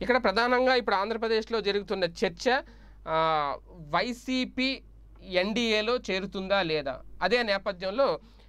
ఇక్కడ ప్రధానంగా ఇప్పుడు ఆంధ్రప్రదేశ్లో జరుగుతున్న చర్చ ఆ, వైసీపీ ఎన్డీఏలో చేరుతుందా లేదా అదే నేపథ్యంలో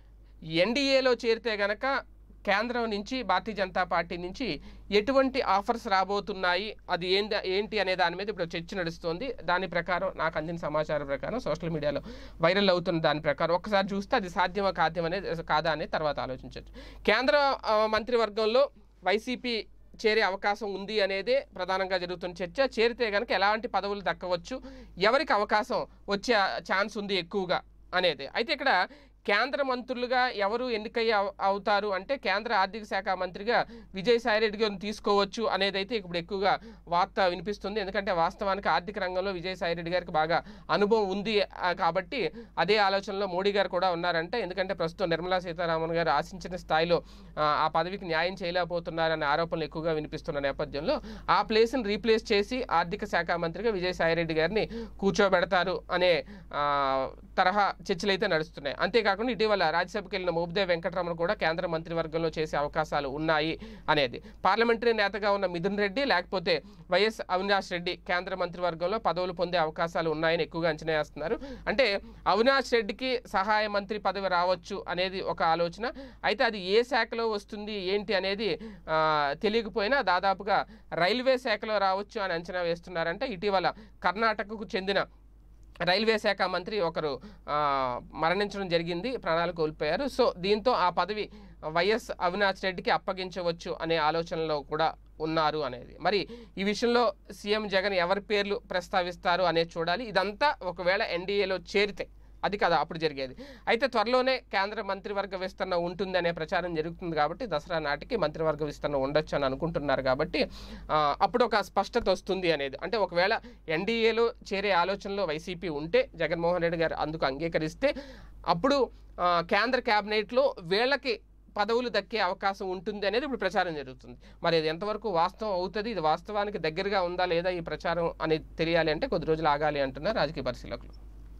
ఎన్డీఏలో చేరితే గనక కేంద్రం నుంచి భారతీయ జనతా పార్టీ నుంచి ఎటువంటి ఆఫర్స్ రాబోతున్నాయి అది ఏంటి ఏంటి అనే దాని మీద ఇప్పుడు చర్చ నడుస్తోంది దాని ప్రకారం నాకు అందిన సమాచారం ప్రకారం సోషల్ మీడియాలో వైరల్ అవుతున్న దాని ప్రకారం ఒక్కసారి చూస్తే అది సాధ్యమా కాద్యం అనేది కాదా అనేది తర్వాత ఆలోచించవచ్చు కేంద్ర ఆ, మంత్రివర్గంలో వైసీపీ చేరే అవకాశం ఉంది అనేదే ప్రధానంగా జరుగుతున్న చర్చ చేరితే కనుక ఎలాంటి పదవులు దక్కవచ్చు ఎవరికి అవకాశం వచ్చే ఛాన్స్ ఉంది ఎక్కువగా అనేది అయితే ఇక్కడ కేంద్ర మంత్రులుగా ఎవరు ఎన్నికయ్యే అవ- అవుతారు అంటే కేంద్ర ఆర్థిక శాఖ మంత్రిగా విజయసాయి రెడ్డి గారిని తీసుకోవచ్చు అనేది అయితే ఇప్పుడు ఎక్కువగా వార్త వినిపిస్తుంది ఎందుకంటే వాస్తవానికి ఆర్థిక రంగంలో విజయసాయి రెడ్డి గారికి బాగా అనుభవం ఉంది ఆ, కాబట్టి అదే ఆలోచనలో మోడీ గారు కూడా ఉన్నారంటే ఎందుకంటే ప్రస్తుతం నిర్మలా సీతారామన్ గారు ఆశించిన స్థాయిలో ఆ, ఆ పదవికి న్యాయం చేయలేకపోతున్నారనే ఆరోపణలు ఎక్కువగా వినిపిస్తున్న నేపథ్యంలో ఆ ప్లేస్ని రీప్లేస్ చేసి ఆర్థిక శాఖ మంత్రిగా విజయసాయి రెడ్డి గారిని కూర్చోబెడతారు అనే ఆ, తరహా చర్చలు అయితే నడుస్తున్నాయి అంతేకాకుండా ఇటీవల రాజ్యసభకి వెళ్ళిన మోబుదే వెంకటరమణ కూడా కేంద్ర మంత్రివర్గంలో చేసే అవకాశాలు ఉన్నాయి అనేది పార్లమెంటరీ నేతగా ఉన్న మిథున్ రెడ్డి లేకపోతే వైఎస్ అవినాష్ రెడ్డి కేంద్ర మంత్రివర్గంలో పదవులు పొందే అవకాశాలు ఉన్నాయని ఎక్కువగా అంచనా వేస్తున్నారు అంటే అవినాష్ రెడ్డికి సహాయ మంత్రి పదవి రావచ్చు అనేది ఒక ఆలోచన అయితే అది ఏ శాఖలో వస్తుంది ఏంటి అనేది ఆ, తెలియకపోయినా దాదాపుగా రైల్వే శాఖలో రావచ్చు అని అంచనా వేస్తున్నారంటే ఇటీవల కర్ణాటకకు చెందిన రైల్వే శాఖ మంత్రి ఒకరు ఆ, మరణించడం జరిగింది ప్రాణాలు కోల్పోయారు సో దీంతో ఆ పదవి వైఎస్ అవినాష్ రెడ్డికి అప్పగించవచ్చు అనే ఆలోచనలో కూడా ఉన్నారు అనేది మరి ఈ విషయంలో సీఎం జగన్ ఎవరి పేర్లు ప్రస్తావిస్తారు అనేది చూడాలి ఇదంతా ఒకవేళ ఎన్డీఏలో చేరితే అది కదా అప్పుడు జరిగేది అయితే త్వరలోనే కేంద్ర మంత్రివర్గ విస్తరణ ఉంటుంది అనే ప్రచారం జరుగుతుంది కాబట్టి దసరా నాటికి మంత్రివర్గ విస్తరణ ఉండొచ్చు అని అనుకుంటున్నారు కాబట్టి ఆ, అప్పుడు ఒక స్పష్టత వస్తుంది అనేది అంటే ఒకవేళ ఎన్డీఏలో చేరే ఆలోచనలో వైసీపీ ఉంటే జగన్మోహన్ రెడ్డి గారు అందుకు అంగీకరిస్తే అప్పుడు ఆ, కేంద్ర క్యాబినెట్లో వీళ్ళకి పదవులు దక్కే అవకాశం ఉంటుంది అనేది ఇప్పుడు ప్రచారం జరుగుతుంది మరి ఇది ఎంతవరకు వాస్తవం అవుతుంది ఇది వాస్తవానికి దగ్గరగా ఉందా లేదా ఈ ప్రచారం అనేది తెలియాలి అంటే కొద్ది రోజులు ఆగాలి అంటున్నారు రాజకీయ పరిశీలకులు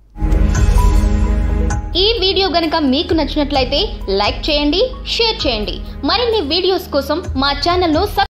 ఈ వీడియో గనుక మీకు నచ్చినట్లయితే లైక్ చేయండి షేర్ చేయండి మరిన్ని వీడియోస్ కోసం మా ఛానల్ను సబ్